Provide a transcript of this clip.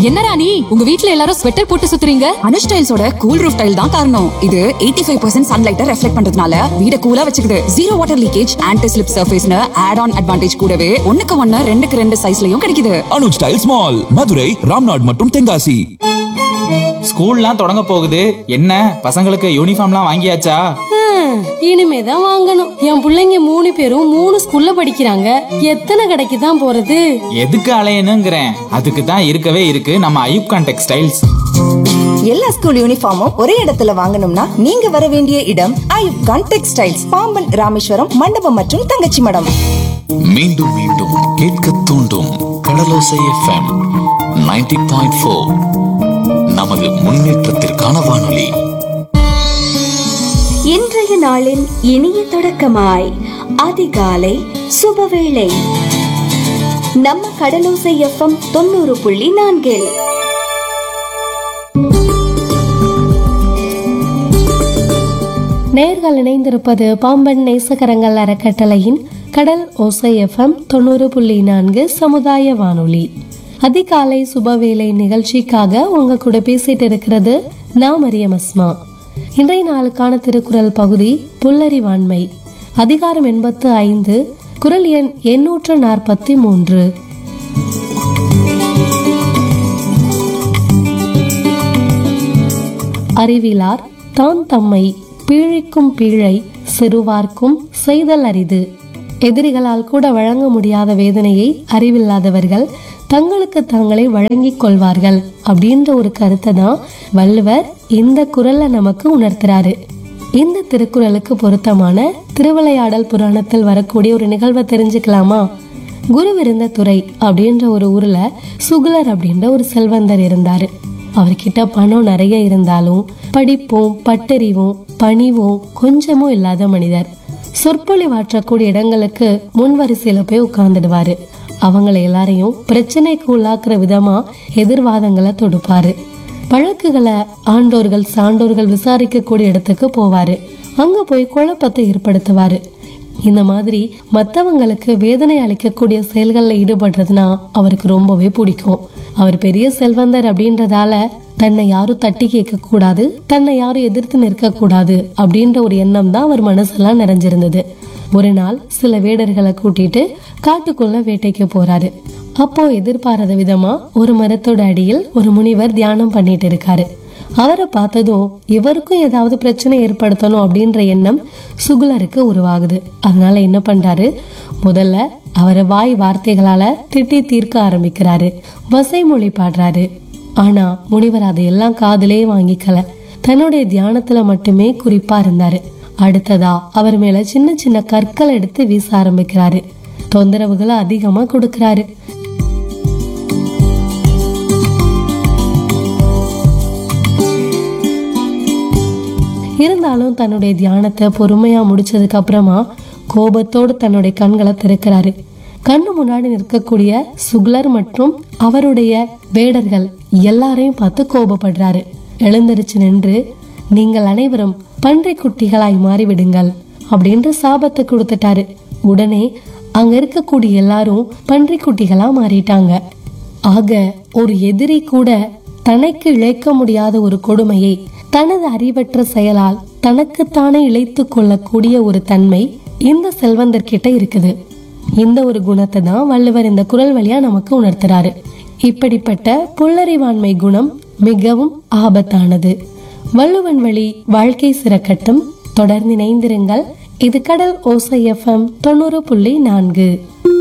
என்ன ராணி உங்க வீட்ல எல்லாரும் ஸ்வெட்டர் போட்டு சுத்துறீங்க அனுஷ் டைல்ஸோட கூல் ரூஃப் டைல் தான் காரணம் இது 85% ஃபைவ் பர்சன்ட் சன்லைட்டை ரெஃப்ளெக்ட் பண்றதுனால வீட கூலா வச்சுக்குது zero water leakage anti slip சர்ஃபேஸ்னு ஆட் ஆன் அட்வான்டேஜ் கூடவே ஒண்ணுக்கு ஒண்ணு ரெண்டுக்கு ரெண்டு சைஸ்லயும் கிடைக்குது அனுஜ் டைல்ஸ் மால் மதுரை ராம்நாட் மற்றும் தென்காசி ஸ்கூல்லாம் தொடங்க போகுது என்ன பசங்களுக்கு யூனிஃபார்ம்லாம் வாங்கியாச்சா ஹம், இனிமேதான் வாங்கணும் என் புள்ளைங்க மூணு பேரும் மூணு ஸ்கூல்ல படிக்கிறாங்க எத்தனை கடைக்கு தான் போறது எதுக்கு அலையணுங்கிறேன் அதுக்கு தான் இருக்கவே இருக்கு நம்ம ஐயூப்கான் டெக்ஸ்டைல்ஸ் எல்லா ஸ்கூல் யூனிஃபார்மும் ஒரே இடத்துல வாங்கணும்னா நீங்க வர வேண்டிய இடம் ஐயூப் கான் டெக்ஸ்டைல்ஸ் பாம்பன் ராமேஸ்வரம் மண்டபம் மற்றும் தங்கச்சி மடம் மீண்டும் மீண்டும் கேட்க தூண்டும் கடலோசை எஃப்எம் 90.4 பாயிண்ட் ஃபோர் நமது முன்னேற்றத்திற்கான வானொலி இன்றைய நாளின் இனிய தொடக்கமாய் அதிகாலை சுபவேளை நம்ம கடலோசை எஃப்எம் தொண்ணூறு புள்ளி நான்கில் நேர்கள் இணைந்திருப்பது பாம்பன் நேசகரங்கள் அறக்கட்டளையின் கடல் ஓசை எஃப்எம் தொண்ணூறு புள்ளி நான்கு சமுதாய வானொலி அதிகாலை சுபவேளை நிகழ்ச்சிக்காக உங்க கூட பேசிட்டு இருக்கிறது நான் மரியம் அஸ்மா இன்றைய நாளுக்கான திருக்குறள் பகுதி புல்லறிவாண்மை அதிகாரம் எண்பத்து ஐந்து குரல் எண் எண்ணூற்று நாற்பத்தி மூன்று அறிவிலார் தான் தம்மை பீழிக்கும் பீழை சிறுவார்க்கும் செய்தல் அரிது எதிரிகளால் கூட வழங்க முடியாத வேதனையை அறிவில்லாதவர்கள் தங்களுக்கு தங்களை வழங்கிக் கொள்வார்கள் அப்படின்ற ஒரு கருத்தை தான் வள்ளுவர் இந்த குரல்ல நமக்கு உணர்த்துறாரு இந்த திருக்குறளுக்கு பொருத்தமான திருவிளையாடல் புராணத்தில் வரக்கூடிய ஒரு நிகழ்வை தெரிஞ்சுக்கலாமா குருவிருந்த துறை அப்படின்ற ஒரு ஊர்ல சுகுலர் அப்படின்ற ஒரு செல்வந்தர் இருந்தாரு அவர்கிட்ட பணம் நிறைய இருந்தாலும் படிப்பும் பட்டறிவும் பணிவும் கொஞ்சமும் இல்லாத மனிதர் சொற்பொழிவாற்றக்கூடிய இடங்களுக்கு முன் வரிசையில போய் உட்கார்ந்துடுவாரு அவங்கள எல்லாரையும் பிரச்சனைக்கு உள்ளாக்குற விதமா எதிர்வாதங்களை தொடுப்பாரு வழக்குகளை ஆண்டோர்கள் சான்றோர்கள் விசாரிக்கக்கூடிய இடத்துக்கு போவாரு அங்க போய் குழப்பத்தை ஏற்படுத்துவாரு இந்த மாதிரி மத்தவங்களுக்கு வேதனை அளிக்கக்கூடிய செயல்களில் ஈடுபடுறதுனா அவருக்கு ரொம்பவே பிடிக்கும் அவர் பெரிய செல்வந்தர் அப்படின்றதால தன்னை யாரும் தட்டி கேட்க கூடாது தன்னை யாரும் எதிர்த்து நிற்க கூடாது அப்படின்ற ஒரு எண்ணம் தான் அவர் மனசெல்லாம் நிறைஞ்சிருந்தது ஒரு நாள் சில வேடர்களை கூட்டிட்டு காட்டுக்குள்ள வேட்டைக்கு போறாரு அப்போ எதிர்பாராத விதமா ஒரு மரத்தோட அடியில் ஒரு முனிவர் தியானம் பண்ணிட்டு இருக்காரு அவரை பார்த்ததும் இவருக்கும் ஏதாவது பிரச்சனை ஏற்படுத்தணும் அப்படின்ற எண்ணம் சுகுலருக்கு உருவாகுது அதனால என்ன பண்றாரு முதல்ல அவரை வாய் வார்த்தைகளால திட்டி தீர்க்க ஆரம்பிக்கிறாரு வசைமொழி பாடுறாரு ஆனா முனிவர் அதையெல்லாம் காதலே வாங்கிக்கல தன்னுடைய தியானத்துல மட்டுமே குறிப்பா இருந்தாரு அடுத்ததா அவர் மேல சின்ன சின்ன கற்களை எடுத்து வீச ஆரம்பிக்கிறாரு தொந்தரவுகளை அதிகமா கொடுக்கறாரு இருந்தாலும் தன்னுடைய தியானத்தை பொறுமையா முடிச்சதுக்கு அப்புறமா கோபத்தோடு தன்னுடைய கண்களை திறக்கிறாரு கண்ணு முன்னாடி நிற்கக்கூடிய சுக்லர் மற்றும் அவருடைய வேடர்கள் எல்லாரையும் பார்த்து கோபப்படுறாரு எழுந்திருச்சு நின்று நீங்கள் அனைவரும் பன்றை குட்டிகளாய் மாறிவிடுங்கள் அப்படின்ற சாபத்தை கொடுத்துட்டாரு உடனே அங்க இருக்கக்கூடிய எல்லாரும் பன்றி குட்டிகளா மாறிட்டாங்க ஆக ஒரு எதிரி கூட தனக்கு இழைக்க முடியாத ஒரு கொடுமையை தனது அறிவற்ற செயலால் தனக்குத்தானே இழைத்துக் கொள்ளக்கூடிய ஒரு தன்மை இந்த செல்வந்தர்கிட்ட இருக்குது இந்த ஒரு குணத்தை தான் வள்ளுவர் இந்த குரல் வழியா நமக்கு உணர்த்துறாரு இப்படிப்பட்ட புல்லறிவாண்மை குணம் மிகவும் ஆபத்தானது வள்ளுவன் வழி வாழ்க்கை சிறக்கட்டும் தொடர்ந்து இணைந்திருங்கள் இது கடல் ஓசை எஃப்எம் தொண்ணூறு புள்ளி நான்கு